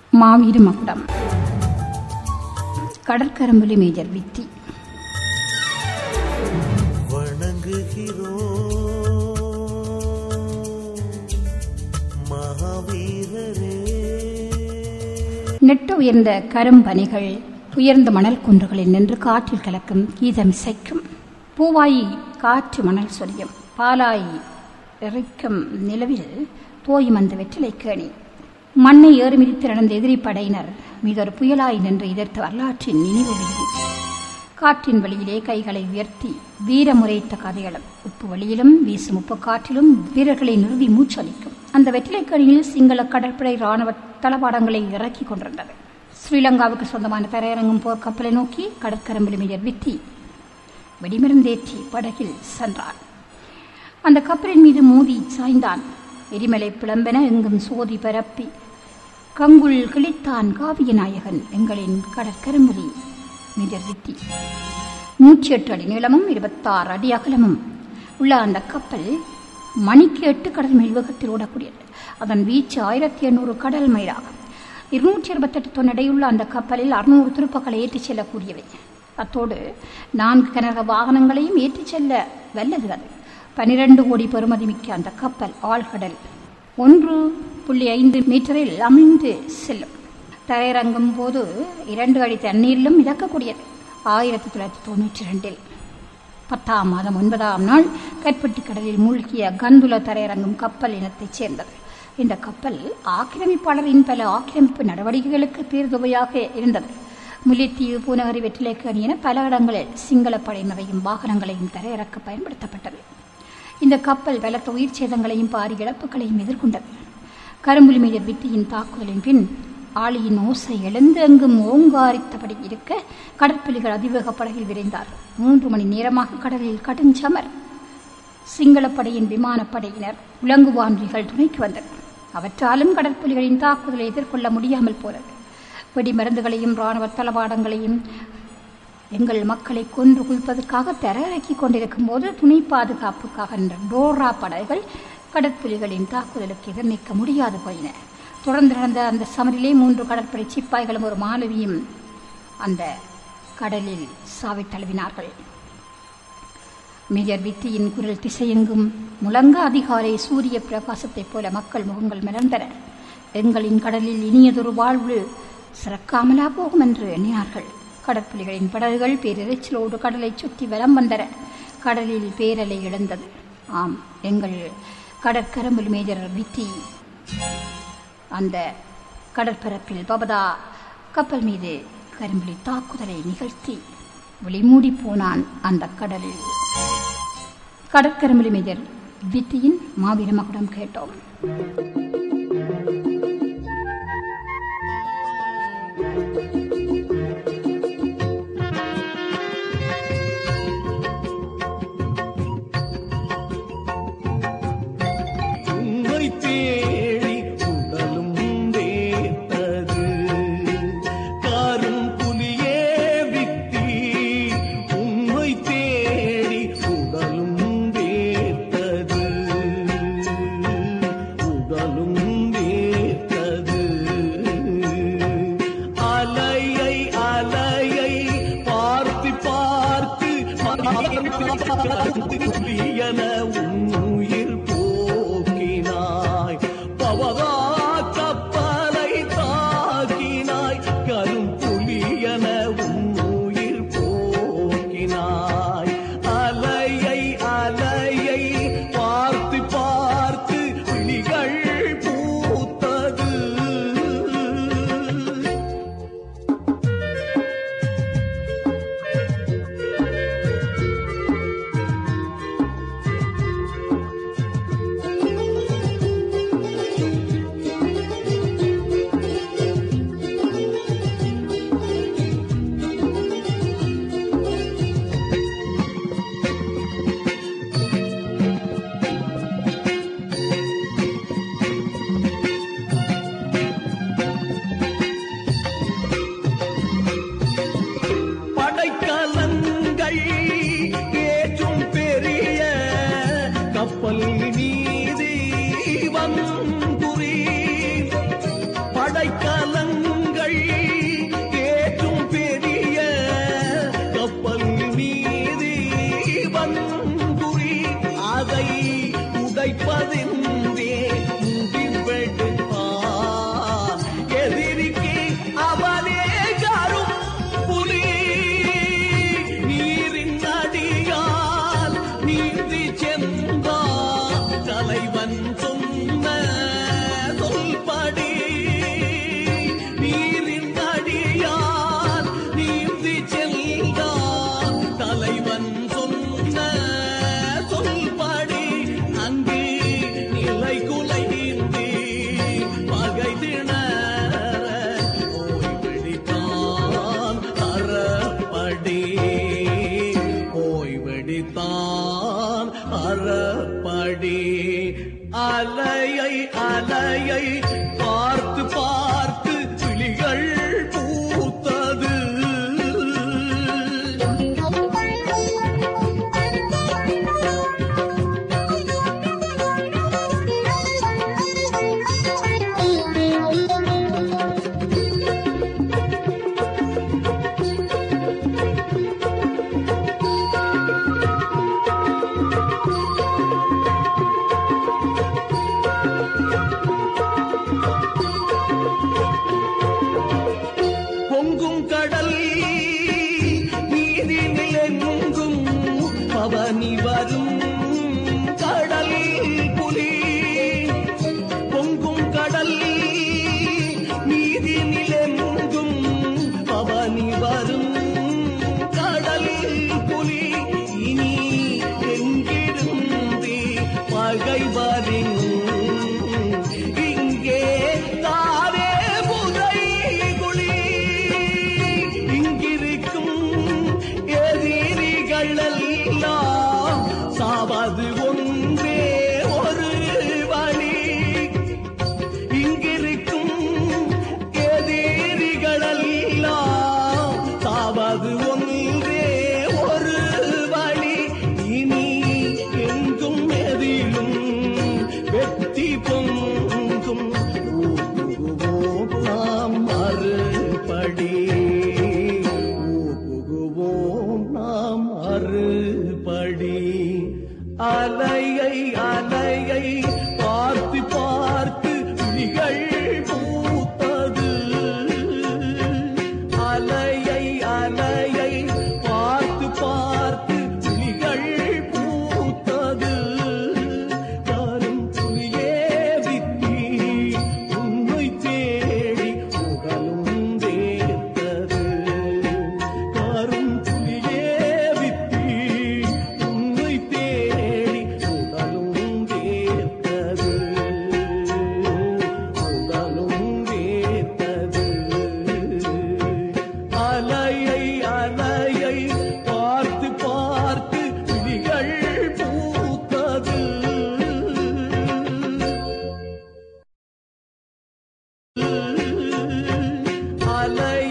மாவீர மகுடம் கடற்கரம்புலி மேஜர் வித்தி வணங்குகிறோம் மகாவீரரே நெட்டு உயர்ந்த கரும்பனிகள் உயர்ந்த மணல் குன்றுகளில் நின்று காற்றில் கலக்கும் கீதமிசைக்கும் பூவாயி காற்று மணல் சொரியும் பாலாயி எரிக்கும் நிலவில் தோயும் அந்த வெற்றிலை கேணி மண்ணை ஏறி மிதித்து நடந்த எதிரி படையினர் மீதொரு புயலாய் நின்று எதிர்த்த வரலாற்றின் நினைவு வெளியில் காற்றின் வழியிலே கைகளை உயர்த்தி வீரமுறைத்த கதைகளும் உப்பு வழியிலும் வீசும் உப்பு காற்றிலும் வீரர்களை நிறுவி மூச்சளிக்கும் அந்த வெற்றிலைக்கணியில் சிங்கள கடற்படை ராணுவ தளபாடங்களை இறக்கிக் கொண்டிருந்தது ஸ்ரீலங்காவுக்கு சொந்தமான தரையிறங்கும் போர் கப்பலை நோக்கி கடற்கரம்புலி மேஜர் வித்தி வெடிமருந்தேற்றி படகில் சென்றான் அந்த கப்பலின் மீது மோதி சாய்ந்தான் எரிமலை பிளம்பென எங்கும் சோதி பரப்பி கங்குள் கிழித்தான் காவிய நாயகன் எங்களின் கடற்கரம்புலி மேஜர் வித்தி நூற்றி எட்டு அடி நீளமும் இருபத்தாறு அடி அகலமும் உள்ள அந்த கப்பல் மணிக்கு எட்டு கடல் மைல் வேகத்தில் ஓடக்கூடியது அதன் வீச்சு ஆயிரத்தி எண்ணூறு கடல் மைலாகும் இருநூற்றி இருபத்தெட்டு தொன் எடையுள்ள அந்த கப்பலில் அறுநூறு துருப்பக்களை ஏற்றிச் செல்லக்கூடியவை அத்தோடு நான்கு கனரக வாகனங்களையும் ஏற்றிச் செல்ல வல்லது அது பனிரெண்டு கோடி பெறுமதி மிக்க அந்த கப்பல் ஆழ்கடல் ஒன்று புள்ளி ஐந்து மீட்டரில் அமிழ்ந்து செல்லும் தரையிறங்கும் போது இரண்டு அடி தண்ணீரிலும் மிதக்கக்கூடியது ஆயிரத்தி தொள்ளாயிரத்தி தொண்ணூற்றி ரெண்டில் பத்தாம் மாதம் ஒன்பதாம் நாள் கற்பட்டி கடலில் மூழ்கிய கந்துல தரையிறங்கும் கப்பல் இனத்தைச் சேர்ந்தது இந்த கப்பல் ஆக்கிரமிப்பாளரின் பல ஆக்கிரமிப்பு நடவடிக்கைகளுக்கு பேருதவியாக இருந்தது முல்லைத்தீவு பூநகரி வெற்றிலைக்கணி என பல இடங்களில் சிங்கள படையினரையும் வாகனங்களையும் தரையிறக்க பயன்படுத்தப்பட்டது இந்த கப்பல் பலத்த உயிர் சேதங்களையும் பாரி இழப்புகளையும் எதிர்கொண்டது கரும்புலி மேஜர் வித்தியின் தாக்குதலின் பின் ஆளியின் ஓசை எழுந்து எங்கும் ஓங்காரித்தபடி இருக்க கடற்புலிகள் அதிவேக படகில் விரைந்தார் மூன்று மணி நேரமாக கடலில் கடுஞ்சமர் சிங்களப்படையின் விமானப்படையினர் உலங்குவான்றிகள் துணைக்கு வந்தனர் அவற்றாலும் கடற்புலிகளின் தாக்குதலை எதிர்கொள்ள முடியாமல் போனது வெடி மருந்துகளையும் இராணுவ தளவாடங்களையும் எங்கள் மக்களை கொன்று குவிப்பதற்காக தரையிறக்கிக் கொண்டிருக்கும் போது துணை பாதுகாப்புக்காக நின்ற டோரா படைகள் கடற்புலிகளின் தாக்குதலுக்கு எதிர்நீக்க முடியாது போயின தொடர்ந்து நடந்த அந்த சமரிலே மூன்று கடற்படை சிப்பாய்களும் ஒரு மாணவியும் அந்த கடலில் சாவி தழுவினார்கள் மேஜர் வித்தியின் குரல் திசையெங்கும் முழங்க அதிகாலை சூரிய பிரகாசத்தைப் போல மக்கள் முகங்கள் மலர்ந்தன எங்களின் கடலில் இனியதொரு வாழ்வு சிறக்காமலா போகும் என்று எண்ணினார்கள் கடற்புலிகளின் படகுகள் பேரிரைச்சலோடு கடலை சுற்றி வலம் வந்தன கடலில் பேரலை இழந்தது ஆம் எங்கள் கடற்கரம்புல் மேஜர் வித்தி அந்த கடற்பரப்பில் பபதா கப்பல் மீது கரும்புலி தாக்குதலை நிகழ்த்தி விழிமூடி போனான் அந்த கடலில் கடற்கரம்புலி மேஜர் வித்தியின் மாவீர மகுடம் கேட்டோம் உம்மை தேடி உடலும் வேத்தது காரும் புலியே வித்தி உம்மை தேடி உடலும் வேத்தது உடலும் வேத்தது அலையை அலையை பார்த்து பார்த்து என உயிர் போக்கினாய் பவதா கப்பலை தாக்கினாய் கரும் புலியன உயிர் போக்கினாய் அலையை அலையை பார்த்து பார்த்து விழிகள் பூத்தது அறப்படி அலையை அலையை பார்த்து பார்த்து விழிகள் பூத்தது பொங்கும் கடல் நீதி நிலெங்கும் பவனி வரும் கடல் புலி பொங்கும் கடல் நீதி நிலெங்கும் பவனி வரும் கடல் புலி இனி எங்கிருந்து பகைவரின் இங்கே தானே புதை குழி இங்கிருக்கும் எதிரிகள் எல்லாம் சாவது ஒன்றே ஒரு வழி இங்கிருக்கும் எதிரிகள் எல்லாம் சாவது ஒன்றே ஒரு வழி இனி எங்கும் எதிலும் வெற்றி பொங்கும் ஊகுவோம் நாம் மறுபடி ஊகுவோம் நாம் மறுபடி அலையை அலையை பார்த்து பார்த்து விழிகள் பூத்தது அலையை அலையை பார்த்து பார்த்து விழிகள் பூத்தது கரும் புலியே வித்தி உண்மை தேடி உடலும் வேர்த்தது கரும் புலியே வித்தி உண்மை தேடி உடலும் வேர்த்தது உடலும் வேர்த்தது அலையை அலையை பார்த்து பார்த்து விழிகள் பூத்தது அலை